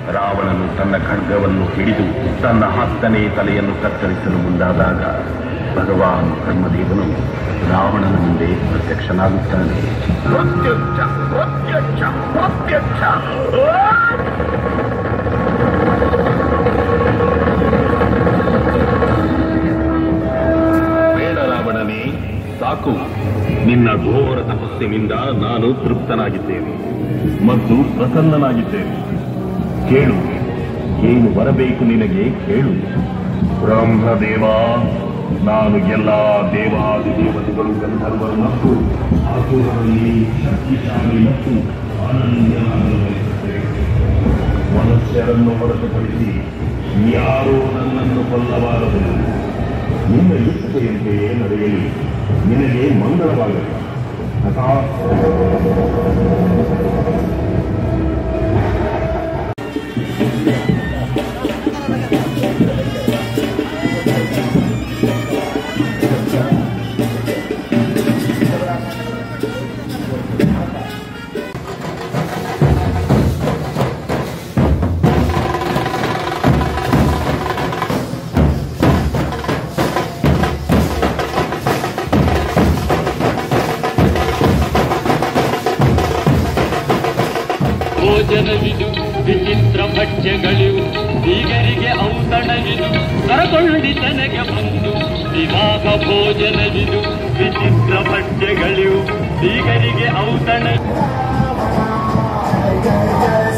ರಾವಣನು ತನ್ನ ಖಡ್ಗವನ್ನು ಹಿಡಿದು ತನ್ನ ಹತ್ತನೇ ತಲೆಯನ್ನು ಕತ್ತರಿಸಲು ಮುಂದಾದಾಗ ಭಗವಾನ್ ಬ್ರಹ್ಮದೇವನು ರಾವಣನ ಮುಂದೆ ಪ್ರತ್ಯಕ್ಷನಾಗುತ್ತಾನೆ ಪ್ರತ್ಯಕ್ಷ ಪ್ರತ್ಯಕ್ಷ ಪ್ರತ್ಯಕ್ಷ ಬೇಡ ರಾವಣನೇ ಸಾಕು ನಿನ್ನ ಘೋರ ತಪಸ್ಸಿನಿಂದ ನಾನು ತೃಪ್ತನಾಗಿದ್ದೇನೆ ಮತ್ತು ಪ್ರಸನ್ನನಾಗಿದ್ದೇನೆ ಕೇಳು ಏನು ಬರಬೇಕು ನಿನಗೆ ಕೇಳು ಬ್ರಹ್ಮದೇವ ನಾನು ಎಲ್ಲಾ ದೇವಾದಿ ದೇವತೆಗಳು ಗಂಧರ್ವರು ಮತ್ತು ಅಸುರರಲ್ಲಿ ಶಕ್ತಿಶಾಲಿ ಮತ್ತು ಅನನ್ಯನಾಗಲು ಬಯಸುತ್ತೇನೆ. ಮನುಷ್ಯರನ್ನು ಹೊರತುಪಡಿಸಿ ಯಾರೂ ನನ್ನನ್ನು ಕೊಲ್ಲಬಾರದು ನಿನ್ನ ಇಚ್ಛೆಯಂತೆಯೇ ನಡೆಯಲಿ ನಿನಗೆ ಮಂಗಳವಾಗಲಿ ತಥಾಸ್ತು. ಭೋಜನವಿದು ವಿಚಿತ್ರ ಭಕ್ಷ್ಯಗಳಿವು ಬೀಗರಿಗೆ ಔತಣವಿದು ಕರಕೊಳ್ಳಿತನಗೆ ಬಂದು ವಿವಾಹ ಭೋಜನವಿದು ವಿಚಿತ್ರ ಭಕ್ಷ್ಯಗಳಿವು ಬೀಗರಿಗೆ ಔತಣ ಜಯ